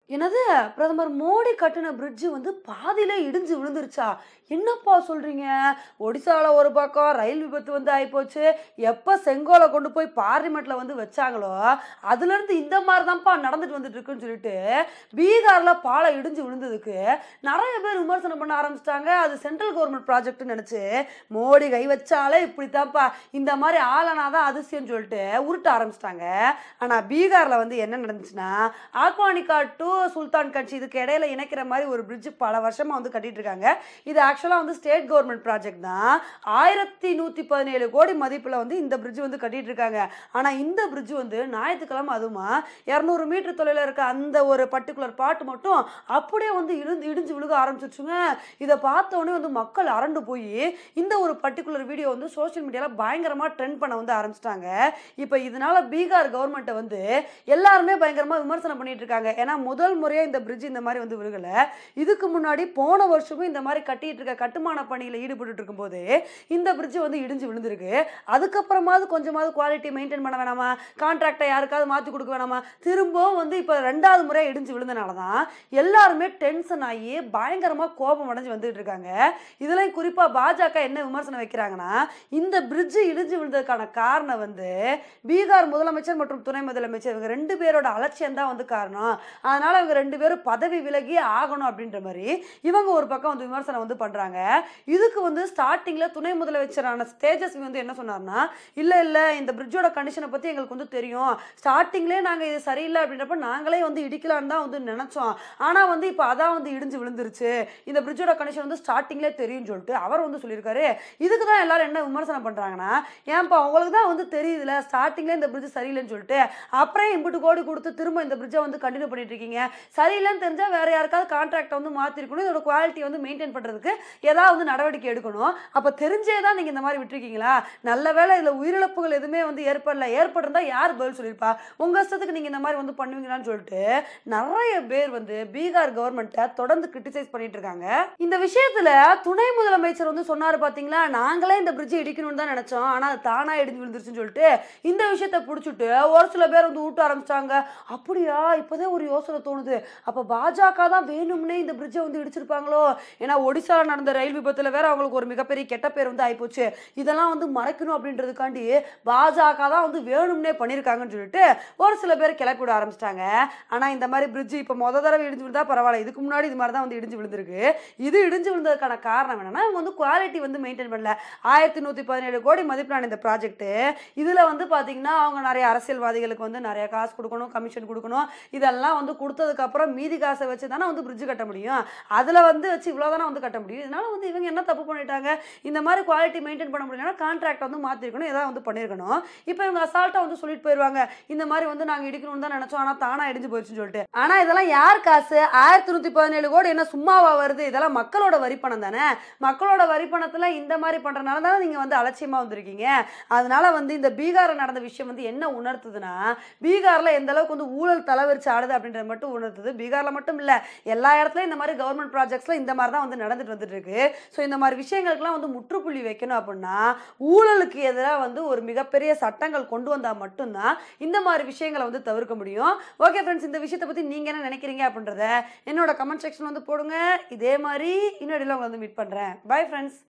என்னது பிரதமர் மோடி கட்டின பிரிட்ஜ் வந்து பாதியில இடிஞ்சு விழுந்துருச்சா என்னப்பா சொல்றீங்க ஒடிசால ஒரு பக்கம் ரயில் விபத்து வந்து ஆயிப்போச்சு எப்ப செங்கோலை கொண்டு போய் பார்லிமெண்ட்ல வந்து வச்சாங்களோ அதுல இருந்து இந்த மாதிரி தான்ப்பா நடந்துட்டு வந்துட்டு இருக்குன்னு சொல்லிட்டு பீகார்ல பாலம் இடிஞ்சு விழுந்ததுக்கு நிறைய பேர் விமர்சனம் பண்ண ஆரம்பிச்சிட்டாங்க அது சென்ட்ரல் கவர்மெண்ட் ப்ராஜெக்ட்னு நினைச்சு மோடி கை வச்சாலே இப்படித்தான்ப்பா இந்த மாதிரி ஆளனாதான் அதிசயம்னு சொல்லிட்டு உருட்ட ஆரம்பிச்சிட்டாங்க ஆனா பீகார்ல வந்து என்ன நடந்துச்சுன்னா ஆக்வானிகா டு சுல்தான் கட்சி இதுக்கு இடையில இணைக்கிற மாதிரி ஒரு பிரிட்ஜ் பல வருஷமா வந்து கட்டிட்டு இருக்காங்க இது ஆக்சுவலா வந்து ஸ்டேட் கவர்மெண்ட் ப்ராஜெக்ட் தான் ஆயிரத்தி நூத்தி பதினேழு கோடி மதிப்புல வந்து இந்த பிரிட்ஜ் வந்து கட்டிட்டு இருக்காங்க ஆனா இந்த பிரிட்ஜ் வந்து ஞாயிற்றுக்கிழமை அதுவுமா இரநூறு மீட்டர் தொலைவில் இருக்க அந்த ஒரு பர்டிகுலர் பாட்டு மட்டும் அப்படியே வந்து இடிஞ்சு இடிஞ்சு விழுக ஆரம்பிச்சிருச்சுங்க இதை பார்த்த உடனே வந்து மக்கள் அரண்டு போய் இந்த ஒரு பர்டிகுலர் வீடியோ வந்து சோஷியல் மீடியாவில் பயங்கரமாக ட்ரெண்ட் பண்ண வந்து ஆரம்பிச்சிட்டாங்க இப்போ இதனால பீகார் கவர்மெண்ட்டை வந்து எல்லாருமே பயங்கரமாக விமர்சனம் பண்ணிட்டு இருக்காங்க ஏன்னா முதல் முறையாக இந்த பிரிட்ஜ் இந்த மாதிரி வந்து விழுகலை இதுக்கு முன்னாடி போன வருஷமும் இந்த மாதிரி கட்டிட்டு இருக்க கட்டுமான பணியில் ஈடுபட்டு இருக்கும்போது இந்த பிரிட்ஜ் வந்து இடிஞ்சு விழுந்திருக்கு அதுக்கப்புறமாவது கொஞ்சமாவது குவாலிட்டி மெயின்டைன் பண்ண வேணாமா கான்ட்ராக்டை யாருக்காவது மாற்றி கொடுக்க வேணாமா திரும்பவும் வந்து இப்போ ரெண்டாவது முறையாக இடிஞ்சு விழுந்தனால தான் எல்லாருமே டென்ஷன் ஆகி பயங்கரமாக கோபம் அடைஞ்சு வந்துட்டு இருக்காங்க இதுலயும் குறிப்பாக பாஜக என்ன விமர்சனம் வைக்கிறாங்கன்னா இந்த பிரிட்ஜ் இடிஞ்சு விழுந்ததுக்கான காரணம் வந்து பீகார் முதலமைச்சர் மற்றும் துணை முதலமைச்சர் இவங்க ரெண்டு பேரோட அலட்சியம் தான் வந்து காரணம் அதனால இவங்க ரெண்டு பேரும் பதவி விலகி ஆகணும் அப்படின்ற மாதிரி இவங்க ஒரு பக்கம் வந்து விமர்சனம் வந்து பண்றாங்க இதுக்கு வந்து ஸ்டார்டிங்ல துணை முதலமைச்சரான தேஜஸ்வி வந்து என்ன சொன்னார்னா இல்ல இல்ல இந்த பிரிட்ஜோட கண்டிஷனை பத்தி எங்களுக்கு வந்து தெரியும் ஸ்டார்டிங்லேயே நாங்க இது சரியில்லை அப்படின்றப்ப நாங்களே வந்து இடிக்கலான்னு தான் வந்து நினைச்சோம் ஆனா வந்து இப்போ அதான் வந்து இடிஞ்சு விழுந்துருச்சு இந்த பிரிட்ஜோட கண்டிஷன் வந்து ஸ்டார்டிங்லேயே தெரியும்னு சொல்லிட்டு அவர் வந்து சொல்லியிருக்காரு இதுக்கு தான் எல்லாரும் என்ன விமர்சனம் பண்றாங்கன்னா ஏன்பா உங்களுக்கு தான் வந்து தெரியுதுல ஸ்டார்டிங்ல இந்த பிரிட்ஜ் சரியில்லைன்னு சொல்லிட்டு அப்புறம் இம்புட்டு கோடி கொடுத்து திரும்ப இந்த பிரிட்ஜை வந்து கண்டினியூ பண்ணிட்டு இருக்கீங்க சரியில்லைன்னு தெரிஞ்சா வேற யாருக்காவது கான்ட்ராக்டை வந்து மாத்திருக்கணும் இதோட குவாலிட்டி வந்து மெயின்டைன் பண்றதுக்கு ஏதாவது வந்து நடவடிக்கை எடுக்கணும் அப்ப தெரிஞ்சே தான் நீங்க இந்த மாதிரி விட்டுருக்கீங்களா நல்ல வேளை இதுல உயிரிழப்புகள் எதுவுமே வந்து ஏற்படல ஏற்பட்டிருந்தா யார் பதில் சொல்லியிருப்பா உங்க இஷ்டத்துக்கு நீங்க இந்த மாதிரி வந்து பண்ணுவீங்களான்னு சொல்லிட்டு நிறைய பேர் வந்து பீகார் கவர்மெண்ட்டை தொடர்ந்து கிரிட்டிசைஸ் பண்ணிட்டு இருக்காங்க இந்த விஷயத்துல துணை முதலமைச்சர் வந்து சொன்னாரு பாத்தீங்களா நாங்களே இந்த பிரிட்ஜ் இடிக்கணும்னு தான் நினைச்சோம் ஆனா அது தானா இடிஞ்சு விழுந்துருச்சுன்னு சொல்லிட்டு இந்த விஷயத்த புடிச்சிட்டு ஒரு சில பேர் வந்து ஊட்ட ஆரம்பிச்சாங்க அப்படியா இப்போதான் ஒரு யோசனை தோணுது அப்ப பாஜக தான் வேணும்னே இந்த பிரிட்ஜை வந்து இடிச்சிருப்பாங்களோ ஏன்னா ஒடிசால நடந்த ரயில் விபத்துல வேற அவங்களுக்கு ஒரு மிகப்பெரிய கெட்ட பேர் வந்து ஆயிப்போச்சு இதெல்லாம் வந்து மறைக்கணும் அப்படின்றதுக்காண்டி பாஜக தான் வந்து வேணும்னே பண்ணியிருக்காங்கன்னு சொல்லிட்டு ஒரு சில பேர் கிளப்பி விட ஆரம்பிச்சிட்டாங்க ஆனா இந்த மாதிரி பிரிட்ஜ் இப்போ முத தடவை இடிஞ்சு விழுந்தா பரவாயில்ல இதுக்கு முன்னாடி இது மாதிரி தான் வந்து இடிஞ்சு விழுந்திருக்கு இது இடிஞ்சு விழுந்ததுக்கான காரணம் என்னன்னா இவங்க வந்து குவாலிட்டி வந்து மெயின்டைன் பண்ணல ஆயிரத்தி நூற்றி பதினேழு கோடி மதிப்பிலான இந்த ப்ராஜெக்ட் இதில் வந்து பார்த்தீங்கன்னா அவங்க நிறைய அரசியல்வாதிகளுக்கு வந்து நிறைய காசு கொடுக்கணும் கமிஷன் கொடுக்கணும் இதெல்லாம் வந்து கொடுத்ததுக்கப்புறம் மீதி காசை வச்சு தானே வந்து பிரிட்ஜ் கட்ட முடியும் அதில் வந்து வச்சு இவ்வளோ தானே வந்து கட்ட முடியும் இதனால வந்து இவங்க என்ன தப்பு பண்ணிட்டாங்க இந்த மாதிரி குவாலிட்டி மெயின்டைன் பண்ண முடியலன்னா கான்ட்ராக்ட் வந்து மாற்றிருக்கணும் ஏதாவது வந்து பண்ணியிருக்கணும் இப்போ இவங்க அசால்ட்டாக வந்து சொல்லிட்டு போயிடுவாங்க இந்த மாதிரி வந்து நாங்கள் இடிக்கணும்னு தான் நினச்சோம் ஆனால் தானாக இடிஞ்சு போயிடுச்சுன்னு சொல்லிட்டு ஆனால் இதெல்லாம் யார் காசு ஆயிரத்தி நூற்றி பதினேழு கோடி என்ன சும்மாவா வருது இதெல்லாம் மக்களோட வரிப்பணம் தானே மக்களோட வரிப்பணத்தில் இந்த மாதிரி பண்ணுறதுனால தானே நீங்கள் வந்து அலட்சியமாக வந்திருக்கீங்க அதனால வந்து இந்த பீகாரில் நடந்த விஷயம் வந்து என்ன உணர்த்துதுன்னா பீகாரில் எந்த அளவுக்கு வந்து ஊழல் தலைவரிச்சு ஆடுது அப்படின்றது மட்டும் உணர்த்துது பீகாரில் மட்டும் இல்லை எல்லா இடத்துலையும் இந்த மாதிரி கவர்மெண்ட் ப்ராஜெக்ட்ஸில் இந்த மாதிரி தான் வந்து நடந்துட்டு வந்துட்டு இருக்கு ஸோ இந்த மாதிரி விஷயங்களுக்குலாம் வந்து முற்றுப்புள்ளி வைக்கணும் அப்படின்னா ஊழலுக்கு எதிராக வந்து ஒரு மிகப்பெரிய சட்டங்கள் கொண்டு வந்தால் மட்டும்தான் இந்த மாதிரி விஷயங்களை வந்து தவிர்க்க முடியும் ஓகே ஃப்ரெண்ட்ஸ் இந்த விஷயத்தை பற்றி நீங்கள் என்ன நினைக்கிறீங்க அப்படின்றத என்னோட கமெண்ட் செக்ஷன் வந்து போடுங்க இதே மாதிரி இன்னொரு உங்களை வந்து மீட் பண்ணுறேன் பை ஃப்ரெண்ட்ஸ்